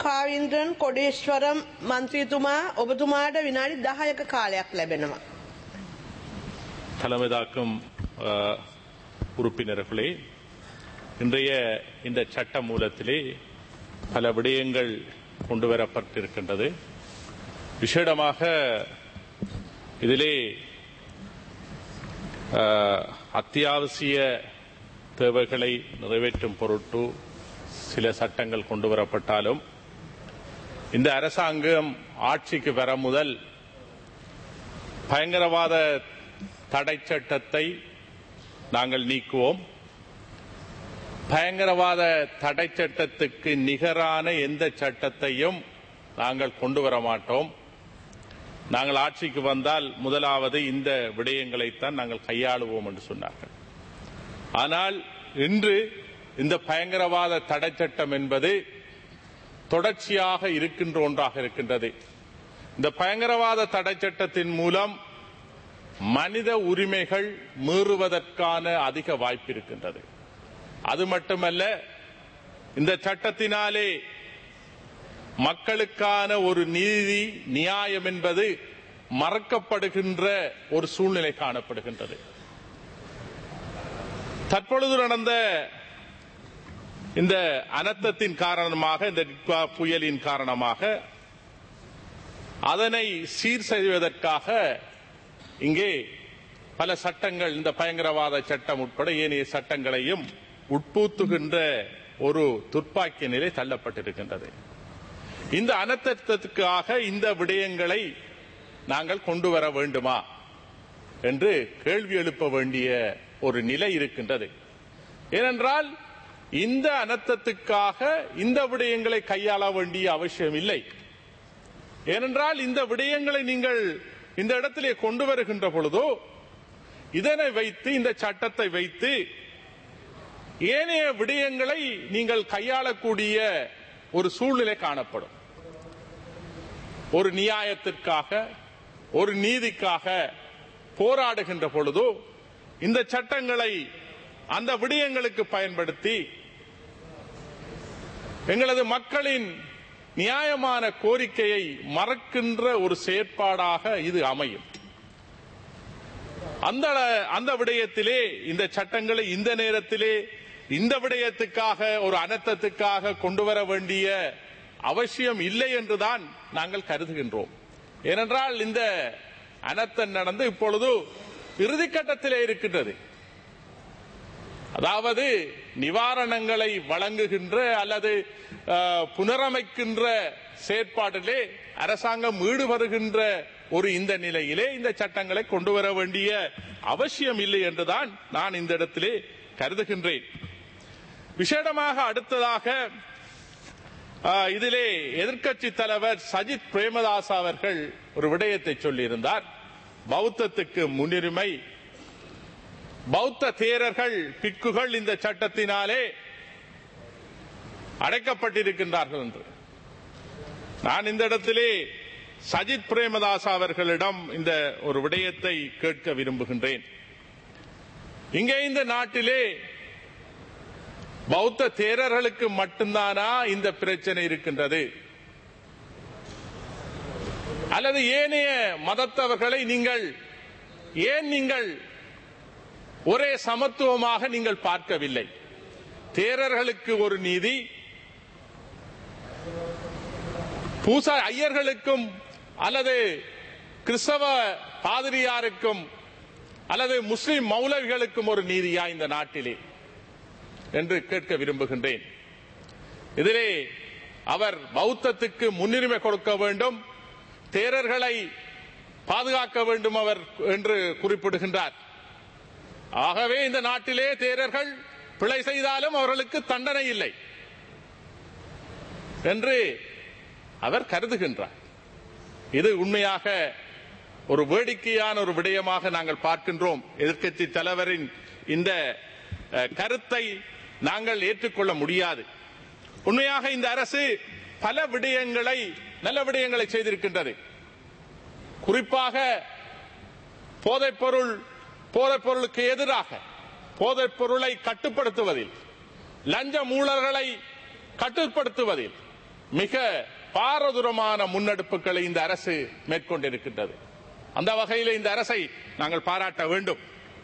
කාවින්ද්‍රන් කොඩේශ්වරම් මන්ත්‍රීතුමා ඔබතුමාට විනාඩි දහයක කාලයක් ලැබෙනවා. தலைமைதாக்கும் அஹ், உறுப்பினர்களே இன்றைய இந்த சட்ட மூலத்திலே பல விடயங்கள் கொண்டு வரப்பட்டிருக்கின்றது விசேடமாக இதிலே அஹ், அத்தியாவசிய தேவைகளை நிறைவேற்றும் பொருட்டு சில சட்டங்கள் கொண்டு வரப்பட்டாலும் இந்த அரசாங்கம் ஆட்சிக்கு வர முதல் பயங்கரவாத தடை சட்டத்தை நாங்கள் நீக்குவோம் பயங்கரவாத தடை சட்டத்துக்கு நிகரான எந்த சட்டத்தையும் நாங்கள் கொண்டு வர மாட்டோம் நாங்கள் ஆட்சிக்கு வந்தால் முதலாவது இந்த விடயங்களைத்தான் நாங்கள் கையாளுவோம் என்று சொன்னார்கள் ஆனால் இன்று இந்த பயங்கரவாத தடை சட்டம் என்பது தொடர்ச்சியாக இருக்கின்ற ஒன்றாக இருக்கின்றது இந்த பயங்கரவாத தடை சட்டத்தின் மூலம் மனித உரிமைகள் மீறுவதற்கான அதிக வாய்ப்பு இருக்கின்றது அது மட்டுமல்ல இந்த சட்டத்தினாலே மக்களுக்கான ஒரு நீதி நியாயம் என்பது மறக்கப்படுகின்ற ஒரு சூழ்நிலை காணப்படுகின்றது தற்பொழுது நடந்த இந்த அனர்த்தத்தின் காரணமாக இந்த நிக்வா புயலின் காரணமாக அதனை சீர் செய்வதற்காக இங்கே பல சட்டங்கள் இந்த பயங்கரவாத சட்டம் உட்பட ஏனைய சட்டங்களையும் உட்பூத்துகின்ற ஒரு துப்பாக்கிய நிலை தள்ளப்பட்டிருக்கின்றது இந்த அனர்த்தத்துக்காக இந்த விடயங்களை நாங்கள் கொண்டு வர வேண்டுமா என்று கேள்வி எழுப்ப வேண்டிய ஒரு நிலை இருக்கின்றது ஏனென்றால் இந்த அனர்த்தத்துக்காக இந்த விடயங்களை கையாள வேண்டிய அவசியம் இல்லை ஏனென்றால் இந்த விடயங்களை நீங்கள் இந்த இடத்திலே கொண்டு வருகின்ற பொழுதோ இதனை வைத்து இந்த சட்டத்தை வைத்து ஏனைய விடயங்களை நீங்கள் கையாளக்கூடிய ஒரு சூழ்நிலை காணப்படும் ஒரு நியாயத்திற்காக ஒரு நீதிக்காக போராடுகின்ற பொழுதோ இந்த சட்டங்களை அந்த விடயங்களுக்கு பயன்படுத்தி எங்களது மக்களின் நியாயமான கோரிக்கையை மறக்கின்ற ஒரு செயற்பாடாக இது அமையும் அந்த அந்த விடயத்திலே இந்த சட்டங்களை இந்த நேரத்திலே இந்த விடயத்துக்காக ஒரு அனர்த்தத்துக்காக கொண்டு வர வேண்டிய அவசியம் இல்லை என்றுதான் நாங்கள் கருதுகின்றோம் ஏனென்றால் இந்த அனர்த்தம் நடந்து இப்பொழுது இறுதிக்கட்டத்திலே இருக்கின்றது அதாவது நிவாரணங்களை வழங்குகின்ற அல்லது அஹ், புனரமைக்கின்ற செயற்பாட்டிலே அரசாங்கம் ஈடுபடுகின்ற ஒரு இந்த நிலையிலே இந்த சட்டங்களை கொண்டு வர வேண்டிய அவசியம் இல்லை என்றுதான் நான் இந்த இடத்திலே கருதுகின்றேன் விசேடமாக அடுத்ததாக அஹ், இதிலே எதிர்க்கட்சி தலைவர் சஜித் பிரேமதாஸ் அவர்கள் ஒரு விடயத்தை சொல்லியிருந்தார் பௌத்தத்துக்கு முன்னுரிமை பௌத்த தேரர்கள் பிக்குகள் இந்த சட்டத்தினாலே அடைக்கப்பட்டிருக்கின்றார்கள் என்று நான் இந்த இடத்திலே சஜித் பிரேமதாஸ் அவர்களிடம் இந்த ஒரு விடயத்தை கேட்க விரும்புகின்றேன் இங்கே இந்த நாட்டிலே பௌத்த தேரர்களுக்கு மட்டும்தானா இந்த பிரச்சனை இருக்கின்றது அல்லது ஏனைய மதத்தவர்களை நீங்கள் ஏன் நீங்கள் ஒரே சமத்துவமாக நீங்கள் பார்க்கவில்லை தேரர்களுக்கு ஒரு நீதி பூசா ஐயர்களுக்கும் அல்லது கிறிஸ்தவ பாதிரியாருக்கும் அல்லது முஸ்லிம் மௌலவிகளுக்கும் ஒரு நீதியா இந்த நாட்டிலே என்று கேட்க விரும்புகின்றேன் இதிலே அவர் பௌத்தத்துக்கு முன்னுரிமை கொடுக்க வேண்டும் தேரர்களை பாதுகாக்க வேண்டும் அவர் என்று குறிப்பிடுகின்றார் ஆகவே இந்த நாட்டிலே தேரர்கள் பிழை செய்தாலும் அவர்களுக்கு தண்டனை இல்லை என்று அவர் கருதுகின்றார் இது உண்மையாக ஒரு வேடிக்கையான ஒரு விடயமாக நாங்கள் பார்க்கின்றோம் எதிர்க்கட்சி தலைவரின் இந்த அஹ், கருத்தை நாங்கள் ஏற்றுக்கொள்ள முடியாது உண்மையாக இந்த அரசு பல விடயங்களை நல்ல விடயங்களை செய்திருக்கின்றது குறிப்பாக போதைப்பொருள் போதைப் பொருளுக்கு எதிராக போதைப் பொருளை கட்டுப்படுத்துவதில் லஞ்ச மூலர்களை கட்டுப்படுத்துவதில் மிக பாரதூரமான முன்னெடுப்புகளை இந்த அரசு மேற்கொண்டிருக்கின்றது அந்த வகையில் இந்த அரசை நாங்கள் பாராட்ட வேண்டும்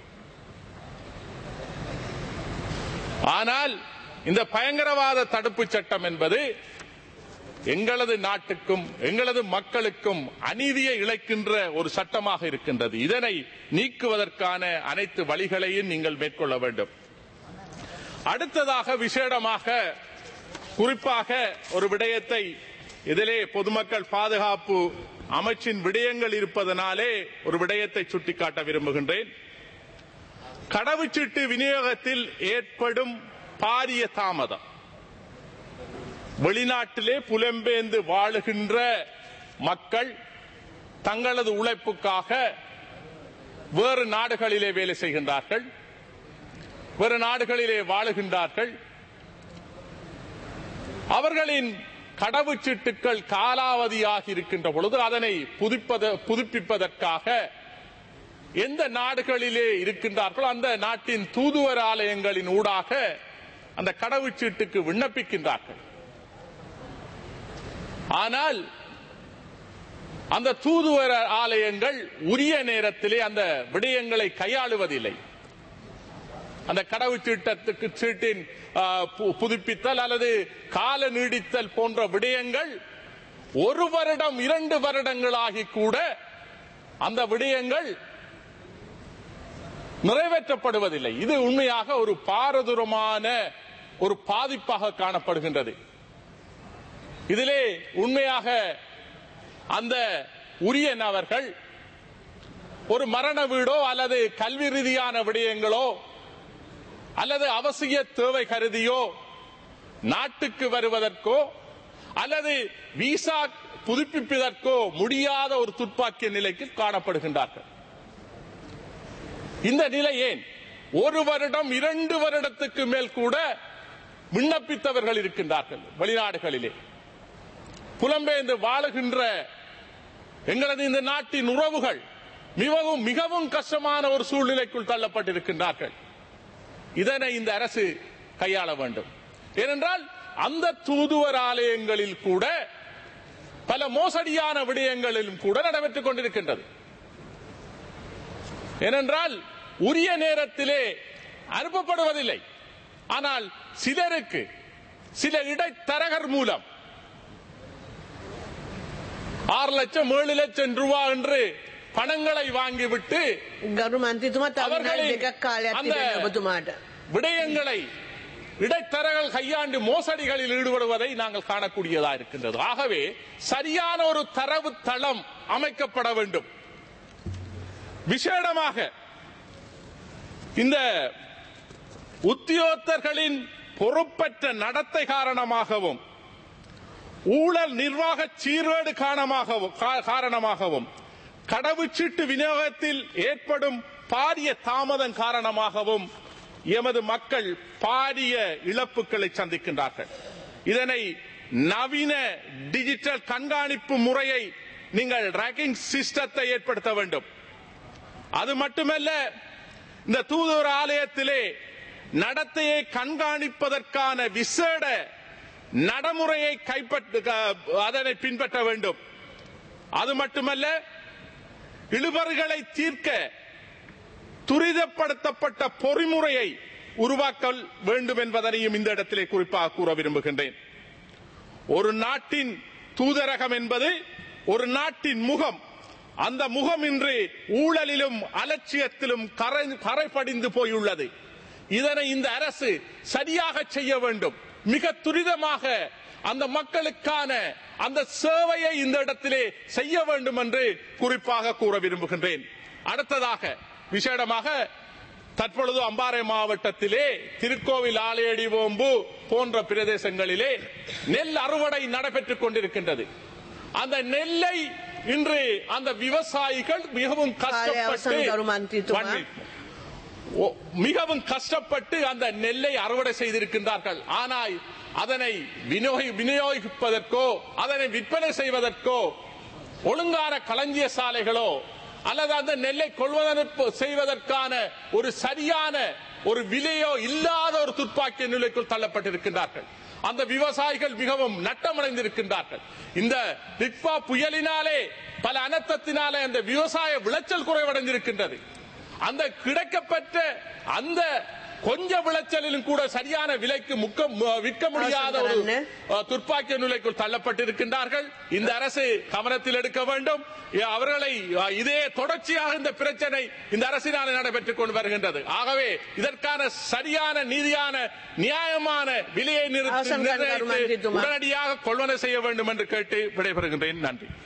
ஆனால் இந்த பயங்கரவாத தடுப்பு சட்டம் என்பது எங்களது நாட்டுக்கும் எங்களது மக்களுக்கும் அநீதியை இழைக்கின்ற ஒரு சட்டமாக இருக்கின்றது இதனை நீக்குவதற்கான அனைத்து வழிகளையும் நீங்கள் மேற்கொள்ள வேண்டும் அடுத்ததாக விசேடமாக குறிப்பாக ஒரு விடயத்தை இதிலே பொதுமக்கள் பாதுகாப்பு அமைச்சின் விடயங்கள் இருப்பதனாலே ஒரு விடயத்தை சுட்டிக்காட்ட விரும்புகின்றேன் கடவுச்சீட்டு விநியோகத்தில் ஏற்படும் பாரிய தாமதம் வெளிநாட்டிலே புலம்பெயர்ந்து வாழுகின்ற மக்கள் தங்களது உழைப்புக்காக வேறு நாடுகளிலே வேலை செய்கின்றார்கள் வேறு நாடுகளிலே வாழுகின்றார்கள் அவர்களின் கடவுச்சீட்டுகள் காலாவதியாகி இருக்கின்ற பொழுது அதனை புதுப்பத புதுப்பிப்பதற்காக எந்த நாடுகளிலே இருக்கின்றார்களோ அந்த நாட்டின் தூதுவர் ஆலயங்களின் ஊடாக அந்த கடவுச்சீட்டுக்கு விண்ணப்பிக்கின்றார்கள் ஆனால் அந்த தூதுவர ஆலயங்கள் உரிய நேரத்திலே அந்த விடயங்களை கையாளுவதில்லை அந்த கடவுச்சீட்டத்துக்கு சீட்டின் ஆ, பு- புதுப்பித்தல் அல்லது கால நீடித்தல் போன்ற விடயங்கள் ஒரு வருடம் இரண்டு வருடங்களாகி கூட அந்த விடயங்கள் நிறைவேற்றப்படுவதில்லை இது உண்மையாக ஒரு பாரதூரமான ஒரு பாதிப்பாக காணப்படுகின்றது இதிலே உண்மையாக அந்த உரிய நபர்கள் ஒரு மரண வீடோ அல்லது கல்வி ரீதியான விடயங்களோ அல்லது அவசிய தேவை கருதியோ நாட்டுக்கு வருவதற்கோ அல்லது விசா புதுப்பிப்பதற்கோ முடியாத ஒரு துப்பாக்கிய நிலைக்கு காணப்படுகின்றார்கள் இந்த நிலை ஏன் ஒரு வருடம் இரண்டு வருடத்துக்கு மேல் கூட விண்ணப்பித்தவர்கள் இருக்கின்றார்கள் வெளிநாடுகளிலே புலம்பெயர்ந்து வாழுகின்ற எங்களது இந்த நாட்டின் உறவுகள் மிகவும் மிகவும் கஷ்டமான ஒரு சூழ்நிலைக்குள் தள்ளப்பட்டிருக்கின்றார்கள் இதனை இந்த அரசு கையாள வேண்டும் ஏனென்றால் அந்த தூதுவர் ஆலயங்களில் கூட பல மோசடியான விடயங்களிலும் கூட நடைபெற்றுக் கொண்டிருக்கின்றது ஏனென்றால் உரிய நேரத்திலே அனுப்பப்படுவதில்லை ஆனால் சிலருக்கு சில இடைத்தரகர் மூலம் ஆறு லட்சம் ஏழு லட்சம் ரூபாய் என்று பணங்களை வாங்கிவிட்டு ගරු මන්ත්‍රීතුමා තව அவர்களின் විනාඩි දෙකක් කාලයක් அந்த තිබෙනවා ඔබතුමාට. விடயங்களை இடைத்தரகர்கள் கையாண்டு மோசடிகளில் ஈடுபடுவதை நாங்கள் காணக்கூடியதா இருக்கின்றது ஆகவே சரியான ஒரு தரவு தளம் அமைக்கப்பட வேண்டும் விசேடமாக இந்த உத்தியோகத்தர்களின் பொறுப்பற்ற நடத்தை காரணமாகவும் ஊழல் நிர்வாக சீர்கேடு காரணமாகவும் கா- காரணமாகவும் கடவுச்சீட்டு விநியோகத்தில் ஏற்படும் பாரிய தாமதம் காரணமாகவும் எமது மக்கள் பாரிய இழப்புகளை சந்திக்கின்றார்கள் இதனை நவீன டிஜிட்டல் கண்காணிப்பு முறையை நீங்கள் ரேங்கிங் சிஸ்டத்தை ஏற்படுத்த வேண்டும் அது மட்டுமல்ல இந்த தூதுவர் ஆலயத்திலே நடத்தையை கண்காணிப்பதற்கான விசேட நடைமுறையை கைப்பற்ற க- அதனை பின்பற்ற வேண்டும் அது மட்டுமல்ல இழுபறிகளை தீர்க்க துரிதப்படுத்தப்பட்ட பொறிமுறையை உருவாக்க வேண்டும் என்பதனையும் இந்த இடத்திலே குறிப்பாக கூற விரும்புகின்றேன் ஒரு நாட்டின் தூதரகம் என்பது ஒரு நாட்டின் முகம் அந்த முகம் இன்று ஊழலிலும் அலட்சியத்திலும் கரை கரைபடிந்து போயுள்ளது இதனை இந்த அரசு சரியாக செய்ய வேண்டும் மிக துரிதமாக அந்த மக்களுக்கான அந்த சேவையை இந்த இடத்திலே செய்ய வேண்டும் என்று குறிப்பாக கூற விரும்புகின்றேன் அடுத்ததாக விசேடமாக தற்பொழுது அம்பாறை மாவட்டத்திலே திருக்கோவில் ஆலையடி ஓம்பு போன்ற பிரதேசங்களிலே நெல் அறுவடை நடைபெற்றுக் கொண்டிருக்கின்றது அந்த நெல்லை இன்று அந்த விவசாயிகள் மிகவும் கஷ்டப்பட்டு அவசரம் தரும் மந்திரித்துவா. பண்ணி- ஓ- மிகவும் கஷ்டப்பட்டு அந்த நெல்லை அறுவடை செய்திருக்கின்றார்கள் ஆனால் அதனை விநியோகி விநியோகிப்பதற்கோ அதனை விற்பனை செய்வதற்கோ ஒழுங்கான களஞ்சிய சாலைகளோ அல்லது அந்த நெல்லை கொள்வதற்கு செய்வதற்கான ஒரு சரியான ஒரு விலையோ இல்லாத ஒரு துப்பாக்கிய நிலைக்குள் தள்ளப்பட்டிருக்கின்றார்கள் அந்த விவசாயிகள் மிகவும் நட்டமடைந்திருக்கின்றார்கள் இந்த நிக்பா புயலினாலே பல அனர்த்தத்தினாலே அந்த விவசாய விளைச்சல் குறைவடைந்திருக்கின்றது அந்த கிடைக்கப்பெற்ற அந்த கொஞ்ச விளைச்சலிலும் கூட சரியான விலைக்கு முக்க ம- விற்க முடியாத ஒரு அஹ், துர்ப்பாக்கிய நிலைக்குள் தள்ளப்பட்டிருக்கின்றார்கள் இந்த அரசு கவனத்தில் எடுக்க வேண்டும் எ- அவர்களை அஹ், இதே தொடர்ச்சியாக இந்த பிரச்சனை இந்த அரசினால் நடைபெற்றுக் கொண்டு வருகின்றது ஆகவே இதற்கான சரியான நீதியான நியாயமான விலையை நிறுத்தி அவசரம் கண்காணி நிர்ணயித்து மந்திரித்துவமா. உடனடியாக கொள்வனை செய்ய வேண்டும் என்று கேட்டு விடைபெறுகின்றேன் நன்றி